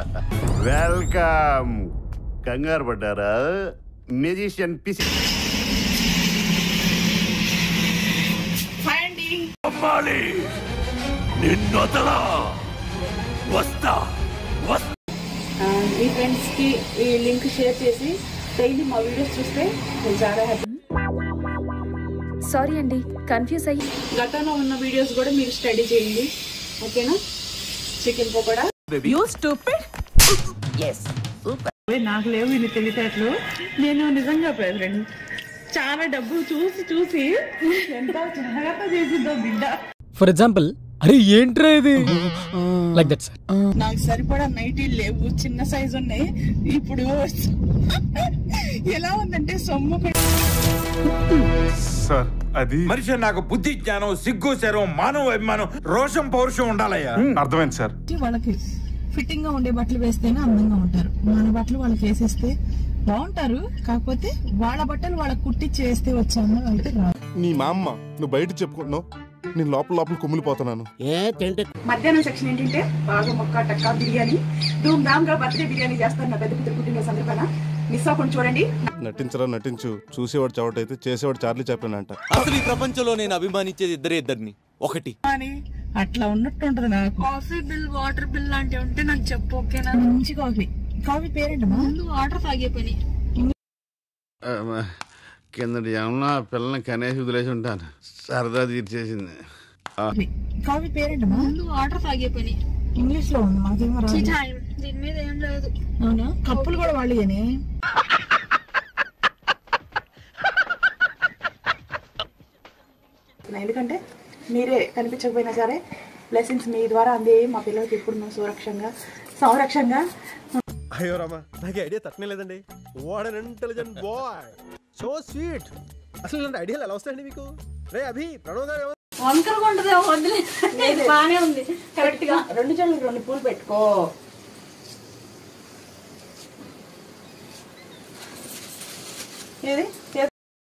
Welcome కంగారు పడ్డారా musician PC hi అండి అమ్మాలి నిన్నొదలా వస్తా వస్తా ఆ, మీ ఫ్రెండ్స్కి ఈ లింక్ షేర్ చేసి డైలీ మా వీడియోస్ చూస్తే నేను చాలా హ్యాపీ సారీ అండి కన్ఫ్యూజ్ అయ్యి గతంలో ఉన్న వీడియోస్ కూడా మీరు స్టడీ చేయండి ఓకేనా చికెన్ పకోడా నాకు లేవు ఇన్ని తెలివితేటలు నేను నిజంగా ప్రెసిడెంట్ చాలా డబ్బు చూసి చూసి ఎంత జాగ్రత్త చేసిందో బిడ్డ ఫర్ ఎగ్జాంపుల్ అరే ఏంట్రా ఇది లైక్ దట్ సార్ నాకు సరిపడా నైటీ లేవు చిన్న సైజ్ ఉన్నాయి ఇప్పుడు ఎలా ఉందంటే సొమ్ము పెట్టి సార్ అది మనిషి నాకు బుద్ధి జ్ఞానం సిగ్గు శరం మానవ అభిమానం రోషం పౌరుషం ఉండాలయ్యా అర్థమైంది సార్ వాళ్ళకి ఫిట్టింగ్ గా ఉండే బట్టలు వేస్తేనే అందంగా ఉంటారు మన బట్టలు వాళ్ళకి వేసేస్తే బాగుంటారు కాకపోతే వాళ్ళ బట్టలు వాళ్ళకి కుట్టించి వేస్తే వచ్చే అందం వాళ్ళకి రాదు నీ మా అమ్మ నువ్వు బయట చెప్పుకుంటున్నావు నేను లోపల లోపల కుమిలిపోతున్నాను మధ్యాహ్నం సెక్షన్ ఏంటంటే బాగా మొక్క టక్కా బిర్యానీ ధూమ్ ధామ్ గా బర్త్డే బిర్యానీ చేస్తారు నా పెద్ద కూతురు పుట్టిన సందర్భాన మిస్ అవ్వకుండా చూడండి నటించరా నటించు చూసేవాడు చవటైతే చేసేవాడు చార్లీ చెప్పానంట అసలు ఈ ప్రపంచంలో నేను అభిమానించేది ఇద్దరే ఇద్దరిని ఒకటి అని అట్లా ఉన్నట్టుంటది నాకు కాఫీ బిల్ వాటర్ బిల్ లాంటివి ఉంటే నాకు చెప్పు ఓకేనా మంచి కాఫీ కాఫీ పేరేంటమ్మా ముందు వాటర్ తాగే పని కిందటి ఏమన్నా పిల్లల్ని కనేసి వదిలేసి ఉంటాను సరదా తీర్చేసింది కాఫీ పేరేంటమ్మా ముందు వాటర్ తాగే పని ఇంగ్లీష్ లో ఉంది మాకేమో రాదు టైం దీని మీద ఏం లేదు అవునా కప్పులు కూడా వాళ్ళేనే ఎందుకంటే మీరే కనిపించకపోయినా సరే బ్లెస్సింగ్స్ మీ ద్వారా అందే మా పిల్లలకి ఎప్పుడు మేము సురక్షంగా సంరక్షంగా అయ్యో రామా నాకు ఐడియా తట్టనే లేదండి what an intelligent boy so sweet అసలు ఇలాంటి ఐడియాలు ఎలా వస్తాయండి మీకు రే అభి ప్రణవ్ గారు వంకరగా ఉంటుంది వదిలే బానే ఉంది కరెక్ట్ గా రెండు జల్లు రెండు పూలు పెట్టుకో ఏది చే-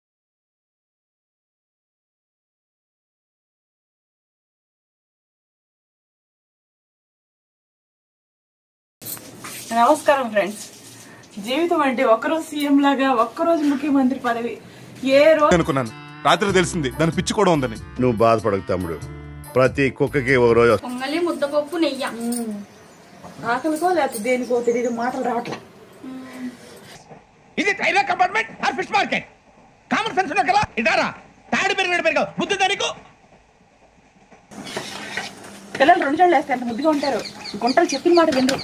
నమస్కారం ఫ్రెండ్స్ జీవితం అంటే ఒక్కరోజు సీఎం లాగా ఒక్కరోజు ముఖ్యమంత్రి పదవి ఏ రోజు అనుకున్నాను రాత్రి తెలిసింది దాని పిచ్చి కూడా ఉందని నువ్వు బాధపడకు తమ్ముడు ప్రతి కుక్కకి ఓ రోజు వస్తుంది. పొంగలి ముద్దపప్పు నెయ్యి ఆకలికో లేకపోతే దేనికో తెలియదు మాటలు రావట్లేదు ఇది railway compartment or fish market common sense ఉన్నా కదా ఇదారా తాడు పెరిగినట్టు పెరిగావు బుద్ధి దానికి పిల్లలు రెండు జళ్ళు వేస్తే ఎంత ముద్దుగా ఉంటారు గుంటలు చెప్పిన మాట వినరు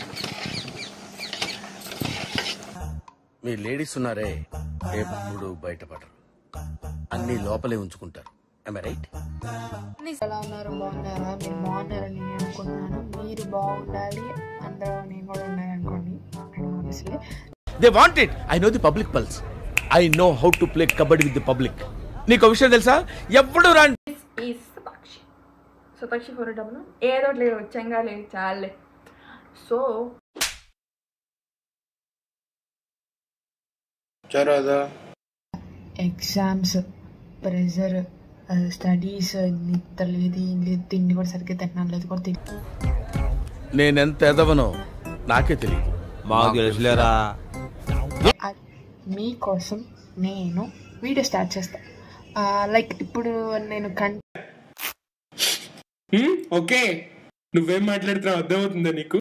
మీ లేడీస్ ఉన్నారే ఎప్పుడు బయటపడరు అన్ని లోపలే ఉంచుకుంటారు రైట్ ఎలా ఉన్నారు బాగున్నారా మీరు బాగున్నారని నేను అనుకుంటున్నాను మీరు బాగుండాలి అందరూ నేను కూడా ఉండాలి అనుకోండి obviously they want it I know the public pulse I know how to play kabaddi with the public నీకు విషయం తెలుసా ఎప్పుడు రాండి ఈ సుపక్షి సుపక్షి ఫోర్ డబ్బులు ఏదో ఒకటి లేదు వచ్చంగా లేదు చాలే సో ఎగ్జామ్స్ ప్రెషర్ స్టడీస్ నిద్ర లేదు ఏం లేదు తిండి కూడా సరిగ్గా తిన్నాను లేదు కూడా తిండి నేనెంత ఎదవనో నాకే తెలియదు మాకు తెలుసులేరా మీకోసం నేను వీడియో స్టార్ట్ చేస్తా లైక్ ఇప్పుడు నేను కన్ ఓకే నువ్వేం మాట్లాడుతున్నావు అర్థమవుతుందా నీకు